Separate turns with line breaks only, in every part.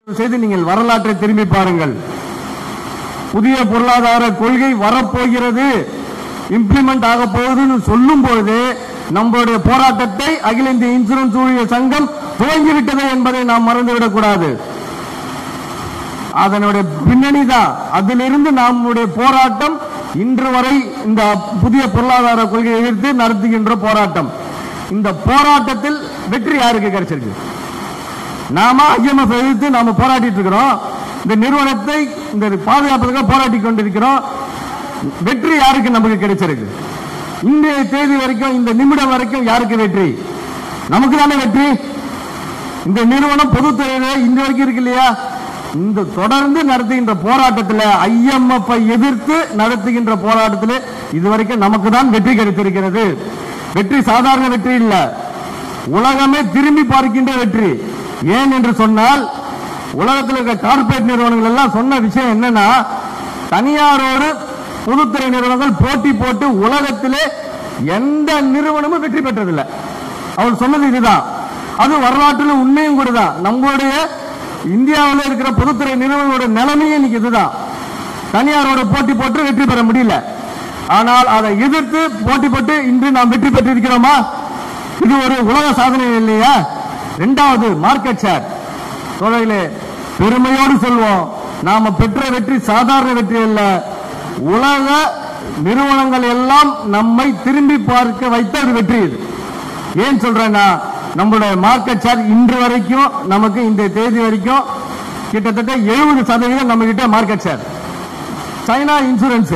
செய்து நீங்கள் வரலாற்றை திரும்பி பாருங்கள் புதிய பொருளாதார கொள்கை வரப்போகிறது இம்ப்ளிமெண்ட் ஆக போகுதுன்னு சொல்லும் பொழுது நம்மளுடைய போராட்டத்தை அகில இந்திய இன்சூரன்ஸ் ஊழியர் சங்கம் துவங்கிவிட்டது என்பதை நாம் மறந்துவிடக் கூடாது அதனுடைய பின்னணி தான் அதிலிருந்து நம்முடைய போராட்டம் இன்று வரை இந்த புதிய பொருளாதார கொள்கையை எதிர்த்து நடத்துகின்ற போராட்டம் இந்த போராட்டத்தில் வெற்றி யாருக்கு கிடைச்சிருக்கு நாம ஐஎம்எஃப் எதிர்த்து நாம போராடிட்டு இருக்கிறோம் இந்த நிறுவனத்தை இந்த பாதுகாப்பதற்காக போராடி கொண்டிருக்கிறோம் வெற்றி யாருக்கு நமக்கு கிடைச்சிருக்கு இன்றைய தேதி வரைக்கும் இந்த நிமிடம் வரைக்கும் யாருக்கு வெற்றி நமக்கு தானே வெற்றி இந்த நிறுவனம் பொதுத்துறையில இந்த வரைக்கும் இருக்கு இல்லையா இந்த தொடர்ந்து நடத்துகின்ற போராட்டத்தில் ஐஎம்எஃப் எதிர்த்து நடத்துகின்ற போராட்டத்தில் இதுவரைக்கும் நமக்கு தான் வெற்றி கிடைத்திருக்கிறது வெற்றி சாதாரண வெற்றி இல்ல உலகமே திரும்பி பார்க்கின்ற வெற்றி ஏன் என்று சொன்னால் உலகத்தில் இருக்க கார்ப்பரேட் நிறுவனங்கள் எல்லாம் சொன்ன விஷயம் என்னன்னா தனியாரோடு பொதுத்துறை நிறுவனங்கள் போட்டி போட்டு உலகத்திலே எந்த நிறுவனமும் வெற்றி பெற்றதில்லை அவர் சொன்னது இதுதான் அது வரலாற்றில் உண்மையும் கூட தான் நம்மளுடைய இந்தியாவில் இருக்கிற பொதுத்துறை நிறுவனங்களோட நிலைமையே இன்னைக்கு இதுதான் தனியாரோட போட்டி போட்டு வெற்றி பெற முடியல ஆனால் அதை எதிர்த்து போட்டி போட்டு இன்று நாம் வெற்றி பெற்றிருக்கிறோமா இது ஒரு உலக சாதனை இல்லையா இரண்டாவது மார்க்கெட் ஷேர் தோழர்களே பெருமையோடு சொல்வோம் நாம பெற்ற வெற்றி சாதாரண வெற்றி அல்ல உலக நிறுவனங்கள் எல்லாம் நம்மை திரும்பி பார்க்க வைத்த ஒரு வெற்றி இது ஏன் சொல்றேன்னா நம்மளுடைய மார்க்கெட் ஷேர் இன்று வரைக்கும் நமக்கு இந்த தேதி வரைக்கும் கிட்டத்தட்ட எழுபது சதவீதம் நம்ம கிட்ட மார்க்கெட் ஷேர் சைனா இன்சூரன்ஸ்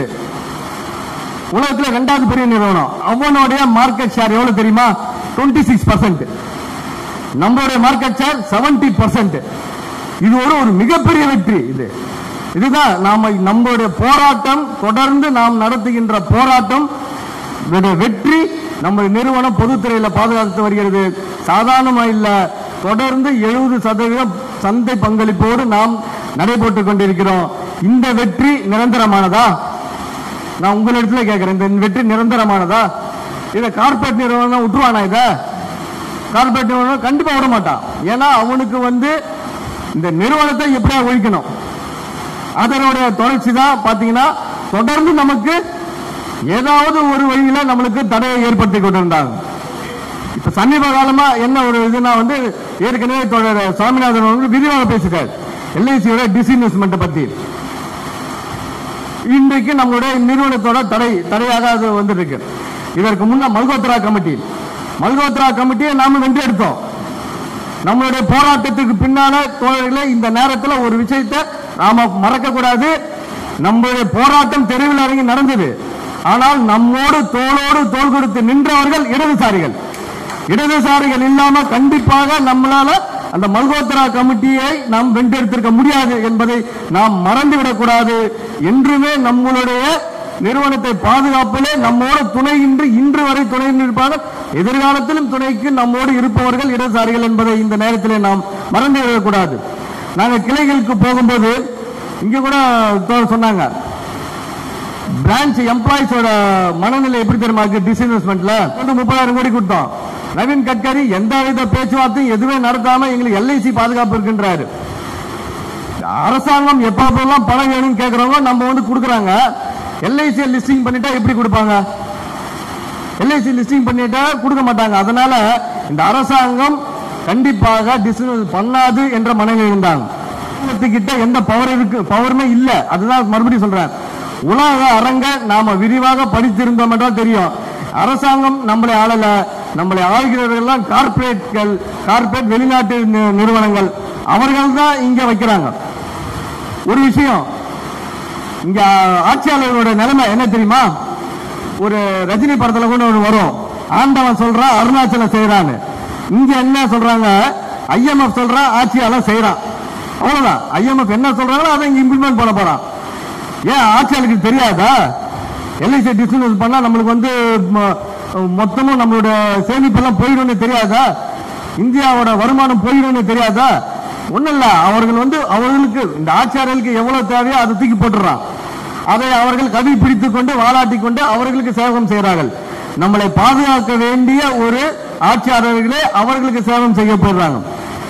உலகத்துல ரெண்டாவது பெரிய நிறுவனம் அவனுடைய மார்க்கெட் ஷேர் எவ்வளவு தெரியுமா 26% சிக்ஸ் பர்சன்ட் நம்மளுடைய மார்க்கெட் ஷேர் 70% பர்சன்ட் இது ஒரு ஒரு மிகப்பெரிய வெற்றி இது இதுதான் நாம நம்மளுடைய போராட்டம் தொடர்ந்து நாம் நடத்துகின்ற போராட்டம் இதோட வெற்றி நம்ம நிறுவனம் பொதுத்துறையில பாதுகாத்து வருகிறது சாதாரணமா இல்ல தொடர்ந்து எழுபது சதவீதம் சந்தை பங்களிப்போடு நாம் நடைபெற்றுக் கொண்டிருக்கிறோம் இந்த வெற்றி நிரந்தரமானதா நான் உங்களிடத்துல கேட்கிறேன் இந்த வெற்றி நிரந்தரமானதா இதை கார்பரேட் நிறுவனம் விட்டுருவானா இத கார்பரேட் நிறுவனம் கண்டிப்பா விட மாட்டான் ஏன்னா அவனுக்கு வந்து இந்த நிறுவனத்தை எப்படியா ஒழிக்கணும் அதனுடைய தொடர்ச்சி தான் பாத்தீங்கன்னா தொடர்ந்து நமக்கு ஏதாவது ஒரு வழியில நம்மளுக்கு தடையை ஏற்படுத்தி கொண்டிருந்தாங்க இப்ப சமீப காலமா என்ன ஒரு இதுனா வந்து ஏற்கனவே தொடர் சுவாமிநாதன் வந்து விரிவாக பேசிட்டார் எல்ஐசியோட டிஸ்இன்வெஸ்ட்மெண்ட் பத்தி இன்றைக்கு நம்மளுடைய நிறுவனத்தோட தடை தடையாக அது வந்திருக்கு இதற்கு முன்ன மல்கோத்ரா கமிட்டி மல்கோத்ரா கமிட்டியை நாம வென்று எடுத்தோம் நம்மளுடைய போராட்டத்துக்கு பின்னால தோழர்களே இந்த நேரத்தில் ஒரு விஷயத்தை நாம மறக்க கூடாது நம்மளுடைய போராட்டம் தெருவில் இறங்கி நடந்தது ஆனால் நம்மோடு தோளோடு தோள் கொடுத்து நின்றவர்கள் இடதுசாரிகள் இடதுசாரிகள் இல்லாம கண்டிப்பாக நம்மளால அந்த மல்கோத்ரா கமிட்டியை நாம் வென்றெடுத்திருக்க முடியாது என்பதை நாம் மறந்துவிடக் கூடாது என்றுமே நம்மளுடைய நிறுவனத்தை பாதுகாப்பிலே நம்மோடு துணையின்றி இன்று வரை துணை நிற்பார்கள் எதிர்காலத்திலும் துணைக்கு நம்மோடு இருப்பவர்கள் இடதுசாரிகள் என்பதை இந்த நேரத்திலே நாம் மறந்து விடக்கூடாது நாங்கள் கிளைகளுக்கு போகும்போது இங்க கூட தோழர் சொன்னாங்க பிரான்ச் எம்ப்ளாயிஸோட மனநிலை எப்படி தெரியுமா இருக்கு டிஸ்இன்வெஸ்ட்மெண்ட்ல வந்து முப்பதாயிரம் கோடி கொடுத்தோம் நவீன் கட்கரி எந்த வித பேச்சுவார்த்தையும் எதுவுமே நடத்தாம எங்களுக்கு எல்ஐசி பாதுகாப்பு இருக்குன்றாரு அரசாங்கம் எப்பெல்லாம் பணம் வேணும்னு கேக்குறவங்க நம்ம வந்து கொடுக்குறாங்க எல்ஐசி லிஸ்டிங் பண்ணிட்டா எப்படி கொடுப்பாங்க எல்ஐசி லிஸ்டிங் பண்ணிட்டா கொடுக்க மாட்டாங்க அதனால இந்த அரசாங்கம் கண்டிப்பாக டிஸ்இன்வெஸ்ட் பண்ணாது என்ற மனநிலை இருந்தாங்க கிட்ட எந்த பவர் இருக்கு பவருமே இல்ல அதுதான் மறுபடியும் சொல்றேன் உலக அரங்க நாம விரிவாக படித்திருந்தோம் என்றால் தெரியும் அரசாங்கம் நம்மளை ஆளல நம்மளை ஆளுகிறவர்கள் எல்லாம் கார்பரேட்கள் கார்பரேட் வெளிநாட்டு நி- நிறுவனங்கள் அவர்கள் தான் இங்க வைக்கிறாங்க ஒரு விஷயம் இங்க ஆட்சியாளர்களோட நிலைமை என்ன தெரியுமா ஒரு ரஜினி படத்துல கூட ஒன்று வரும் ஆண்டவன் சொல்றான் அருணாச்சலம் செய்யறான்னு இங்க என்ன சொல்றாங்க ஐஎம்எஃப் சொல்றான் ஆட்சியாளர் செய்யறான் அவ்வளவுதான் ஐஎம்எஃப் என்ன சொல்றாங்களோ அதை இங்க இம்ப்ளிமெண்ட் பண்ண போறான் ஏன் ஆட்சியாளருக்கு தெரியாதா எல்ஐசி டிஸ்இன்வெஸ்ட் பண்ணா நம்மளுக்கு வந்து ம- மொத்தமும் நம்மளோட சேமிப்பெல்லாம் போயிடும்னு தெரியாதா இந்தியாவோட வருமானம் போயிடும்னு தெரியாதா ஒண்ணும் இல்ல அவர்கள் வந்து அவர்களுக்கு இந்த ஆட்சியாளர்களுக்கு எவ்வளவு தேவையோ அதை தூக்கி போட்டுறான் அதை அவர்கள் கவி பிடித்துக் கொண்டு வாலாட்டிக் கொண்டு அவர்களுக்கு சேவகம் செய்கிறார்கள் நம்மளை பாதுகாக்க வேண்டிய ஒரு ஆட்சியாளர்களே அவர்களுக்கு சேவகம் செய்ய போடுறாங்க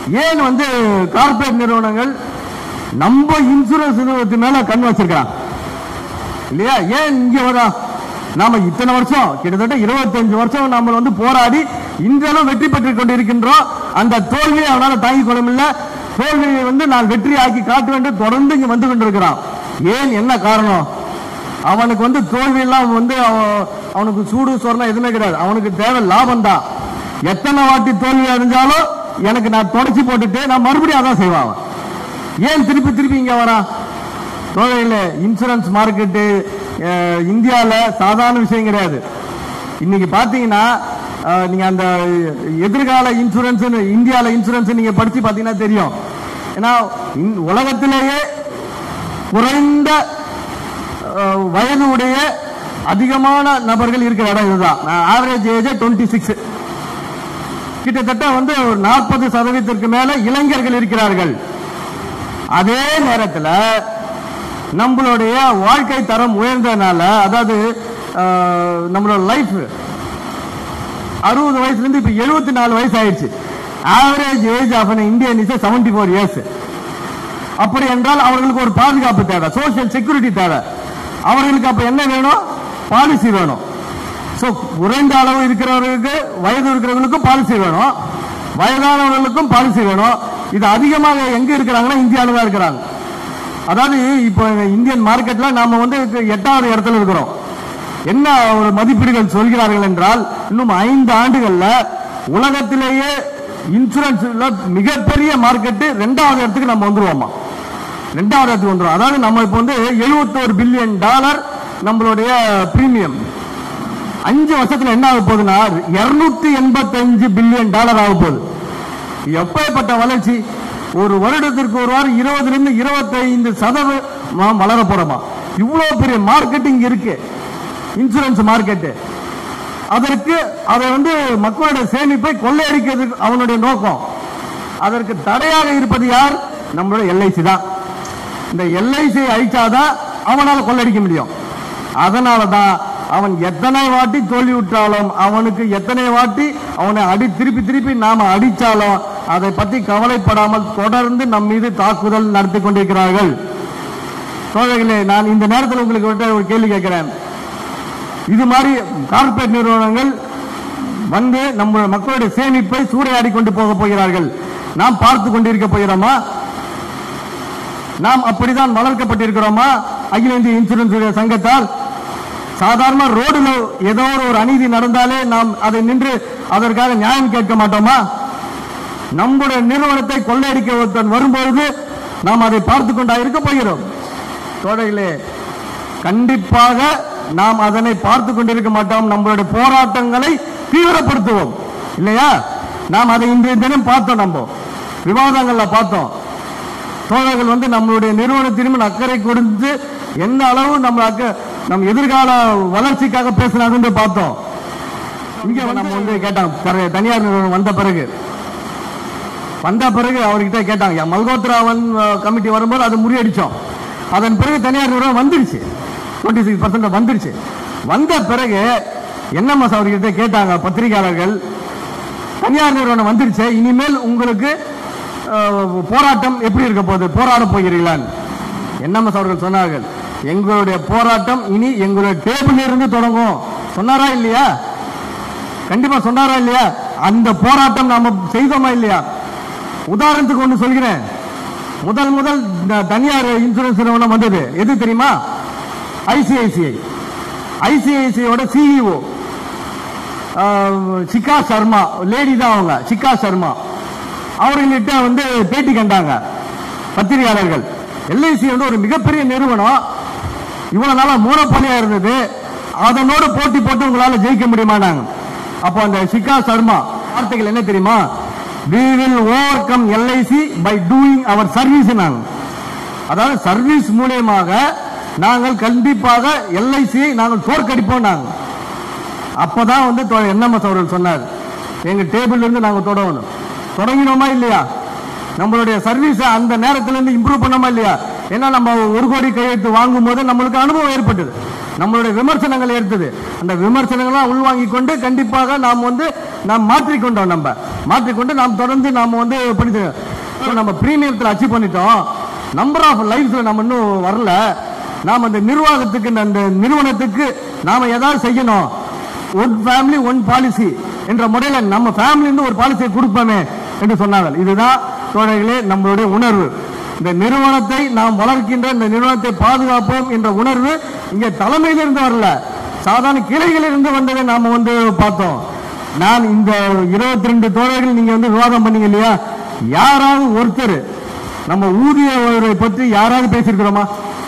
ஏன் வந்து கார்ப்பரேட் நிறுவனங்கள் நம்ம இன்சூரன்ஸ் நிறுவனத்து மேல கண் வச்சிருக்காங்க இல்லையா ஏன் இங்க வரா நாம இத்தனை வருஷம் கிட்டத்தட்ட 25 வருஷம் நம்ம வந்து போராடி இன்றளவு வெற்றி பெற்றுக் கொண்டிருக்கின்றோம் அந்த தோல்வியை அவனால தாங்கிக் கொள்ள முடியல தோல்வியை வந்து நான் வெற்றி ஆக்கி காட்ட வேண்டும் தொடர்ந்து இங்க வந்து கொண்டிருக்கிறான் ஏன் என்ன காரணம் அவனுக்கு வந்து தோல்வி எல்லாம் வந்து அவ- அவனுக்கு சூடு சொரணம் எதுவுமே கிடையாது அவனுக்கு தேவை லாபம் தான் எத்தனை வாட்டி தோல்வி அடைஞ்சாலும் எனக்கு நான் தொடச்சி போட்டுட்டு நான் மறுபடியும் அதான் செய்வான் அவன். ஏன் திருப்பி திருப்பி இங்க வரான் தோழையில் இன்சூரன்ஸ் மார்க்கெட்டு இந்தியாவில் சாதாரண விஷயம் கிடையாது இன்னைக்கு பார்த்தீங்கன்னா அஹ், நீங்க அந்த எதிர்கால இன்சூரன்ஸ் இந்தியாவில் இன்சூரன்ஸ் நீங்க படிச்சு பார்த்தீங்கன்னா தெரியும் ஏன்னா இந்த உலகத்திலேயே குறைந்த அஹ், வயதுடைய அதிகமான நபர்கள் இருக்கிற இடம் இதுதான் ஆவரேஜ் ஏஜ் டுவெண்ட்டி சிக்ஸ் கிட்டத்தட்ட வந்து ஒரு நாற்பது சதவீதத்திற்கு மேல இளைஞர்கள் இருக்கிறார்கள் அதே நேரத்தில் நம்மளுடைய வாழ்க்கை தரம் உயர்ந்ததுனால அதாவது அஹ், நம்மளோட லைஃப் அறுபது வயசுல இருந்து இப்ப எழுபத்தி நாலு வயசு ஆயிடுச்சு average age of Indian is seventy four years அப்படி என்றால் அவர்களுக்கு ஒரு பாதுகாப்பு தேவை சோசியல் செக்யூரிட்டி தேவை அவர்களுக்கு அப்ப என்ன வேணும் பாலிசி வேணும் சோ குறைந்த அளவு இருக்கிறவர்களுக்கு வயது இருக்கிறவங்களுக்கும் பாலிசி வேணும் வயதானவர்களுக்கும் பாலிசி வேணும் இது அதிகமாக எங்க இருக்கிறாங்கன்னா இந்தியாவில் தான் இருக்கிறாங்க அதாவது இப்போ இந்தியன் மார்க்கெட்ல நாம வந்து எட்டாவது இடத்துல இருக்கிறோம் என்ன ஒரு மதிப்பீடுகள் சொல்கிறார்கள் என்றால் இன்னும் ஐந்து ஆண்டுகள்ல உலகத்திலேயே இன்சூரன்ஸ்ல மிகப்பெரிய மார்க்கெட் ரெண்டாவது இடத்துக்கு நம்ம வந்துருவோமா ரெண்டாவது இடத்துக்கு வந்துரும் அதாவது நம்ம இப்போ வந்து 71 பில்லியன் டாலர் நம்மளுடைய பிரீமியம் அஞ்சு வருஷத்துல என்ன ஆக போகுதுன்னா இருநூத்தி எண்பத்தஞ்சு பில்லியன் டாலர் ஆக போகுது எப்பேற்பட்ட வளர்ச்சி ஒரு வருடத்திற்கு ஒரு வாரம் இருபதுல இருந்து இருபத்தைந்து சதவீதம் வளர போறோமா இவ்வளவு பெரிய மார்க்கெட்டிங் இருக்கு இன்சூரன்ஸ் மார்க்கெட் அதற்கு அதை வந்து மக்களுடைய சேமிப்பை கொள்ளையடிக்கிறது அவனுடைய நோக்கம் அதற்கு தடையாக இருப்பது யார் நம்மளுடைய எல்ஐசி தான் இந்த எல்ஐசி அழிச்சாதான் அவனால கொள்ளடிக்க முடியும் அதனால தான் அவன் எத்தனை வாட்டி தோல்வி விட்டாலும் அவனுக்கு எத்தனை வாட்டி அவனை அடி திருப்பி திருப்பி நாம அடிச்சாலும் அதை பத்தி கவலைப்படாமல் தொடர்ந்து நம் மீது தாக்குதல் நடத்தி கொண்டிருக்கிறார்கள் தோழர்களே நான் இந்த நேரத்தில் உங்களுக்கு விட்ட ஒரு கேள்வி கேட்கிறேன் இது மாதிரி கார்ப்பரேட் நிறுவனங்கள் வந்து நம்ம மக்களுடைய சேமிப்பை சூறையாடி கொண்டு போக போகிறார்கள் நாம் பார்த்து கொண்டிருக்க போகிறோமா நாம் அப்படிதான் வளர்க்கப்பட்டிருக்கிறோமா அகில இந்திய இன்சூரன்ஸ் சங்கத்தால் சாதாரண ரோடுல ஏதோ ஒரு அநீதி நடந்தாலே நாம் அதை நின்று அதற்காக நியாயம் கேட்க மாட்டோமா நம்முடைய நிறுவனத்தை கொள்ளையடிக்க ஒருத்தன் வரும்பொழுது நாம் அதை பார்த்து கொண்டா இருக்க போகிறோம் தோழர்களே கண்டிப்பாக நாம் அதனை பார்த்து கொண்டிருக்க மாட்டோம் நம்மளுடைய போராட்டங்களை தீவிரப்படுத்துவோம் இல்லையா நாம் அதை இன்றைய தினம் பார்த்தோம் நம்ம விவாதங்கள்ல பார்த்தோம் தோழர்கள் வந்து நம்மளுடைய நிறுவனத்திலும் அக்கறை கொடுத்து என்ன அளவு நம்ம அக்க நம் எதிர்கால வளர்ச்சிக்காக பேசுனாங்கன்னு பார்த்தோம் இங்க வந்து நம்ம வந்து கேட்டாங்க தர- தனியார் நிறுவனம் வந்த பிறகு வந்த பிறகு அவர்கிட்ட கேட்டாங்க மல்கோத்ராவன் கமிட்டி வரும்போது அது முறியடிச்சோம் அதன் பிறகு தனியார் நிறுவனம் வந்துருச்சு டுவெண்ட்டி சிக்ஸ் பர்சன்ட் வந்துருச்சு வந்த பிறகு என்எம்எஸ் அவர்கிட்ட கேட்டாங்க பத்திரிகையாளர்கள் தனியார் நிறுவனம் வந்துருச்சு இனிமேல் உங்களுக்கு அஹ், போராட்டம் எப்படி இருக்க போகுது போராட போகிறீங்களான்னு என்எம்எஸ் அவர்கள் சொன்னார்கள் எங்களுடைய போராட்டம் இனி எங்களுடைய டேபிள் இருந்து தொடங்கும் சொன்னாரா இல்லையா கண்டிப்பா சொன்னாரா இல்லையா அந்த போராட்டம் நாம செய்தோமா இல்லையா உதாரணத்துக்கு ஒன்று சொல்கிறேன் முதல் முதல் இந்த தனியார் இன்சூரன்ஸ் நிறுவனம் வந்தது எது தெரியுமா ஐசிஐசிஐ ஐசிஐசிஐயோட சிஇஓ சிக்கா சர்மா லேடி தான் அவங்க சிக்கா சர்மா அவர்கிட்ட வந்து பேட்டி கண்டாங்க பத்திரிகையாளர்கள் எல்ஐசி வந்து ஒரு மிகப்பெரிய நிறுவனம் இவ்வளவு நாளா மூலப்பொலியா இருந்தது அதனோடு போட்டி போட்டு உங்களால ஜெயிக்க முடியுமானாங்க அப்போ அந்த சிக்கா சர்மா வார்த்தைகள் என்ன தெரியுமா we will overcome LIC by doing our service நாங்க அதாவது சர்வீஸ் மூலியமாக நாங்கள் கண்டிப்பாக எல்ஐசியை நாங்கள் தோற்கடிப்போம் நாங்கள் அப்பதான் வந்து என்எம்எஸ் அவர்கள் சொன்னார் எங்க டேபிள் இருந்து நாங்க தொடங்கணும் தொடங்கினோமா இல்லையா நம்மளுடைய சர்வீஸை அந்த நேரத்துல இருந்து இம்ப்ரூவ் பண்ணோமா இல்லையா ஏன்னா நம்ம ஒரு கோடி கையெழுத்து வாங்கும் போது நம்மளுக்கு அனுபவம் ஏற்பட்டது நம்மளுடைய விமர்சனங்கள் எடுத்தது அந்த விமர்சனங்களாம் உள்வாங்கிக் கொண்டு கண்டிப்பாக நாம் வந்து நாம் மாற்றிக்கொண்டோம் நம்ம மாற்றிக்கொண்டு நாம் தொடர்ந்து நாம் வந்து படிச்சு So, நம்ம பிரீமியத்தில் அச்சீவ் பண்ணிட்டோம் நம்பர் ஆஃப் லைஃப்ல நம்ம இன்னும் வரல நாம் அந்த நிர்வாகத்துக்கு அந்த நிறுவனத்துக்கு நாம ஏதாவது செய்யணும் ஒன் ஃபேமிலி ஒன் பாலிசி என்ற முறையில் நம்ம ஃபேமிலி இருந்து ஒரு பாலிசியை கொடுப்போமே என்று சொன்னார்கள் இதுதான் தோழர்களே நம்மளுடைய உணர்வு இந்த நிறுவனத்தை நாம் வளர்க்கின்ற இந்த நிறுவனத்தை பாதுகாப்போம் என்ற உணர்வு இங்க தலைமையிலிருந்து வரல சாதாரண கிளைகளிலிருந்து வந்ததை நாம வந்து பார்த்தோம் நான் இந்த இருபத்தி ரெண்டு தோழர்கள் நீங்க வந்து விவாதம் பண்ணீங்க இல்லையா யாராவது ஒருத்தர் நம்ம ஊதிய உயர்வை பற்றி யாராவது பேசியிருக்கிறோமா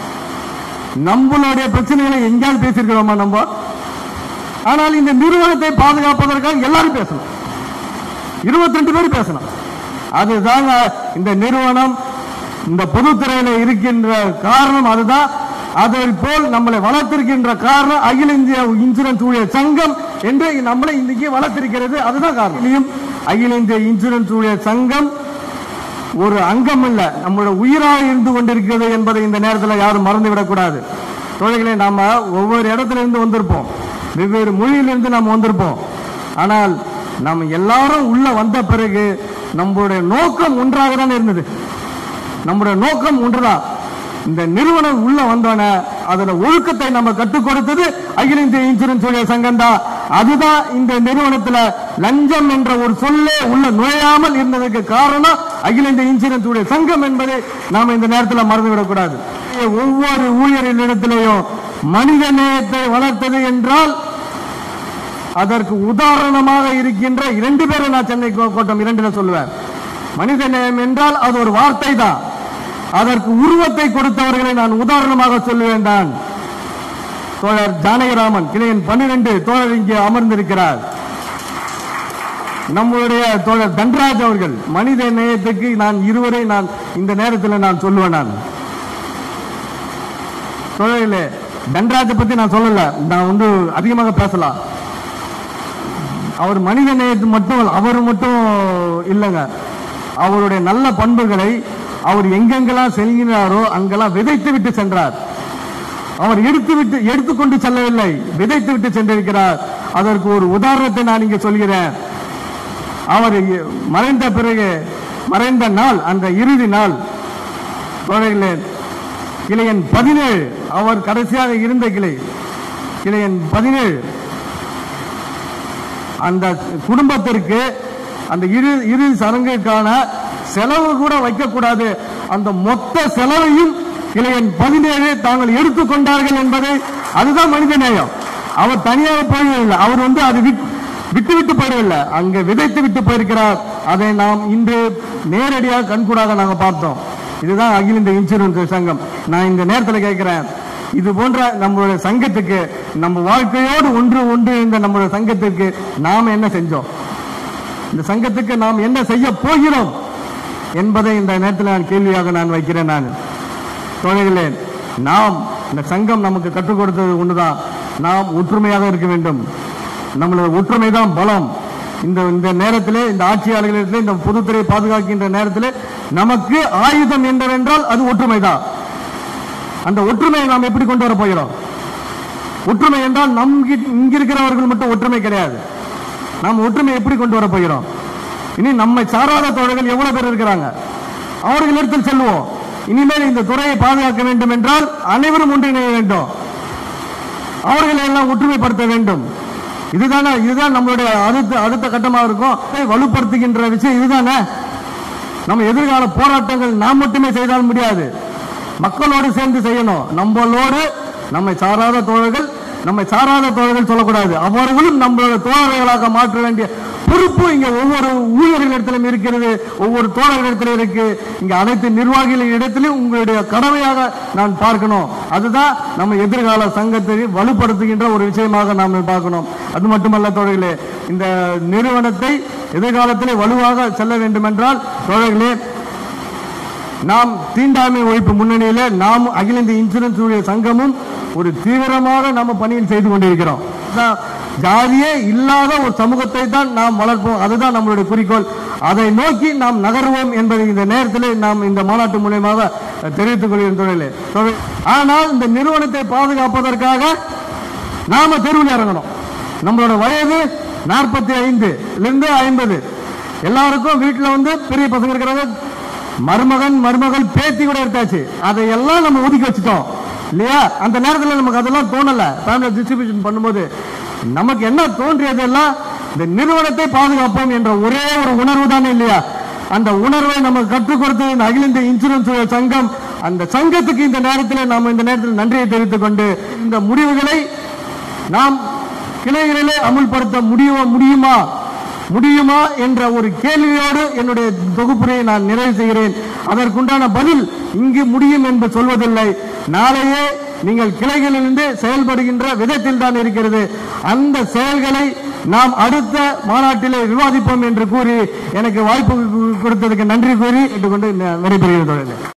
நம்மளுடைய பிரச்சனைகளை எங்கேயாவது பேசியிருக்கிறோமா நம்ம ஆனால் இந்த நிறுவனத்தை பாதுகாப்பதற்காக எல்லாரும் பேசணும் இருபத்தி ரெண்டு பேர் பேசணும் அதுதாங்க இந்த நிறுவனம் இந்த பொதுத்துறையில இருக்கின்ற காரணம் அதுதான் அதை போல் நம்மளை வளர்த்திருக்கின்ற காரணம் அகில இந்திய இன்சூரன்ஸ் ஊழியர் சங்கம் என்று நம்மளை இன்னைக்கு வளர்த்திருக்கிறது அதுதான் காரணம் இனியும் அகில இந்திய இன்சூரன்ஸ் ஊழியர் சங்கம் ஒரு அங்கம் இல்ல நம்மளோட உயிராக இருந்து கொண்டிருக்கிறது என்பதை இந்த நேரத்தில் யாரும் மறந்து விடக்கூடாது தோழர்களே நாம ஒவ்வொரு இடத்துல இருந்து வந்திருப்போம் வெவ்வேறு மொழியிலிருந்து நாம் வந்திருப்போம் ஆனால் நாம் எல்லாரும் உள்ள வந்த பிறகு நம்மளுடைய நோக்கம் ஒன்றாக தான் இருந்தது நம்முடைய நோக்கம் ஒன்றுதான் இந்த நிறுவனம் உள்ள வந்தோன அதுல ஒழுக்கத்தை நம்ம கற்றுக் கொடுத்தது அகில இந்திய இன்சூரன்ஸ் ஊழியர் சங்கம் தான் அதுதான் இந்த நிறுவனத்துல லஞ்சம் என்ற ஒரு சொல்லே உள்ள நுழையாமல் இருந்ததுக்கு காரணம் அகில இந்திய இன்சூரன்ஸ் ஊழியர் சங்கம் என்பதை நாம இந்த நேரத்தில் மறந்துவிடக்கூடாது ஒவ்வொரு ஊழியரிடத்திலேயும் மனித நேயத்தை வளர்த்தது என்றால் அதற்கு உதாரணமாக இருக்கின்ற இரண்டு பேரை நான் சென்னை கோ- கோட்டம் இரண்டுல சொல்லுவேன் மனித நேயம் என்றால் அது ஒரு வார்த்தை தான் அதற்கு உருவத்தை கொடுத்தவர்களை நான் உதாரணமாக சொல்லுவேன் தான் தோழர் ஜானகிராமன் கிளையன் பன்னிரண்டு தோழர் இங்கே அமர்ந்திருக்கிறார் நம்மளுடைய தோழர் தன்ராஜ் அவர்கள் மனித நேயத்துக்கு நான் இருவரை நான் இந்த நேரத்தில் நான் சொல்லுவேன் நான் தோழர்களே தன்ராஜை பத்தி நான் சொல்லல நான் வந்து அதிகமாக பேசலாம் அவர் மனித நேயத்து மட்டும் இல்ல, அவர் மட்டும் இல்லைங்க அவருடைய நல்ல பண்புகளை அவர் எங்கெங்கெல்லாம் செல்கிறாரோ அங்கெல்லாம் விதைத்து விட்டு சென்றார் அவர் எடுத்து விட்டு எடுத்துக்கொண்டு செல்லவில்லை விதைத்து விட்டு சென்றிருக்கிறார் அதற்கு ஒரு உதாரணத்தை நான் இங்கே சொல்கிறேன் அவர் மறைந்த பிறகு மறைந்த நாள் அந்த இறுதி நாள் தோழர்களே கிளையன் பதினேழு அவர் கடைசியாக இருந்த கிளை கிளையன் பதினேழு அந்த குடும்பத்திற்கு அந்த இரு இரு சடங்குக்கான செலவு கூட வைக்கக்கூடாது அந்த மொத்த செலவையும் கிளையன் பதினேழு தாங்கள் எடுத்துக்கொண்டார்கள் என்பதை அதுதான் மனித நேயம் அவர் தனியாக போயவில்லை அவர் வந்து அது விட்- விட்டு விட்டு போயிடவில்லை அங்கே விதைத்து விட்டு போயிருக்கிறார் அதை நாம் இன்று நேரடியாக கண்கூடாக நாங்கள் பார்த்தோம் இதுதான் அகில இந்திய இன்சூரன்ஸ் சங்கம் நான் இந்த நேரத்தில் கேட்கிறேன் இது போன்ற நம்மளுடைய சங்கத்துக்கு நம்ம வாழ்க்கையோடு ஒன்று ஒன்று இந்த நம்மளுடைய சங்கத்திற்கு நாம் என்ன செஞ்சோம் இந்த சங்கத்துக்கு நாம் என்ன செய்ய போகிறோம் என்பதை இந்த நேரத்தில் நான் கேள்வியாக நான் வைக்கிறேன் நான் தோழர்களே நாம் இந்த சங்கம் நமக்கு கற்றுக் கொடுத்தது ஒன்றுதான் நாம் ஒற்றுமையாக இருக்க வேண்டும் நம்மளோட ஒற்றுமை தான் பலம் இந்த இந்த நேரத்திலே இந்த ஆட்சியாளர்களிடத்திலே இந்த பொதுத்துறை பாதுகாக்கின்ற நேரத்திலே நமக்கு ஆயுதம் என்றால் அது ஒற்றுமை தான் அந்த ஒற்றுமையை நாம் எப்படி கொண்டு வர போகிறோம் ஒற்றுமை என்றால் நம் கிட்ட- இங்க இருக்கிறவர்கள் மட்டும் ஒற்றுமை கிடையாது நாம் ஒற்றுமை எப்படி கொண்டு வர போகிறோம் இனி நம்மை சாராத தோழர்கள் எவ்வளவு பேர் இருக்கிறாங்க அவர்களிடத்தில் செல்வோம் இனிமேல் இந்த துறையை பாதுகாக்க வேண்டும் என்றால் அனைவரும் ஒன்றிணைய வேண்டும் அவர்களை எல்லாம் ஒற்றுமைப்படுத்த வேண்டும் இதுதானே இதுதான் நம்மளுடைய அடுத்த அடுத்த கட்டமாக இருக்கும் இதை வலுப்படுத்துகின்ற விஷயம் இதுதானே நம்ம எதிர்கால போராட்டங்கள் நாம் மட்டுமே செய்தால் முடியாது மக்களோடு சேர்ந்து செய்யணும் நம்மளோடு நம்மை சாராத தோழர்கள் நம்மை சாராத தோழர்கள் சொல்லக்கூடாது அவர்களும் நம்மளோட தோழர்களாக மாற்ற வேண்டிய பொறுப்பு இங்க ஒவ்வொரு ஊழியர்களிடத்திலும் இருக்கிறது ஒவ்வொரு தோழர்களிடத்திலும் இருக்கு இங்க அனைத்து நிர்வாகிகளின் இடத்திலும் உங்களுடைய கடமையாக நான் பார்க்கணும் அதுதான் நம்ம எதிர்கால சங்கத்தை வலுப்படுத்துகின்ற ஒரு விஷயமாக நாம் பார்க்கணும் அது மட்டுமல்ல தோழர்களே இந்த நிறுவனத்தை எதிர்காலத்திலே வலுவாக செல்ல வேண்டும் என்றால் தோழர்களே நாம் தீண்டாமை ஒழிப்பு முன்னணியில நாம் அகில இந்திய இன்சூரன்ஸ் ஊழியர் சங்கமும் ஒரு தீவிரமாக நம்ம பணியில் செய்து கொண்டிருக்கிறோம் அதான் ஜாதியே இல்லாத ஒரு சமூகத்தை தான் நாம் வளர்ப்போம் அதுதான் நம்மளுடைய குறிக்கோள் அதை நோக்கி நாம் நகருவோம் என்பதை இந்த நேரத்தில் நாம் இந்த மாநாட்டு மூலியமாக தெரிவித்துக் கொள்கிறேன் தொழிலே தொழில் ஆனால் இந்த நிறுவனத்தை பாதுகாப்பதற்காக நாம தெருவில் இறங்கணும் நம்மளோட வயது நாற்பத்தி ஐந்து இருந்து ஐம்பது எல்லாருக்கும் வீட்டில் வந்து பெரிய பசங்க இருக்கிறாங்க மருமகன் மருமகள் பேத்தி கூட எடுத்தாச்சு அதையெல்லாம் நம்ம ஒதுக்கி வச்சுட்டோம் இல்லையா அந்த நேரத்தில் நமக்கு அதெல்லாம் தோணல ஃபேமிலி டிஸ்ட்ரிபியூஷன் பண்ணும்போது நமக்கு என்ன தோன்றியதெல்லாம் இந்த நிறுவனத்தை பாதுகாப்போம் என்ற ஒரே ஒரு உணர்வு தானே இல்லையா அந்த உணர்வை நமக்கு கற்றுக் கொடுத்தது இந்த அகில இந்திய இன்சூரன்ஸ் சங்கம் அந்த சங்கத்துக்கு இந்த நேரத்தில் நாம் இந்த நேரத்தில் நன்றியை தெரிவித்துக் கொண்டு இந்த முடிவுகளை நாம் கிளைகளிலே அமுல்படுத்த முடியுமா முடியுமா முடியுமா என்ற ஒரு கேள்வியோடு என்னுடைய தொகுப்புரையை நான் நிறைவு செய்கிறேன் அதற்குண்டான பதில் இங்கு முடியும் என்று சொல்வதில்லை நாளையே நீங்கள் கிளைகளிலிருந்து செயல்படுகின்ற விதத்தில் தான் இருக்கிறது அந்த செயல்களை நாம் அடுத்த மாநாட்டிலே விவாதிப்போம் என்று கூறி எனக்கு வாய்ப்பு கொடுத்ததுக்கு நன்றி கூறி கேட்டுக்கொண்டு விடைபெறுகிறேன்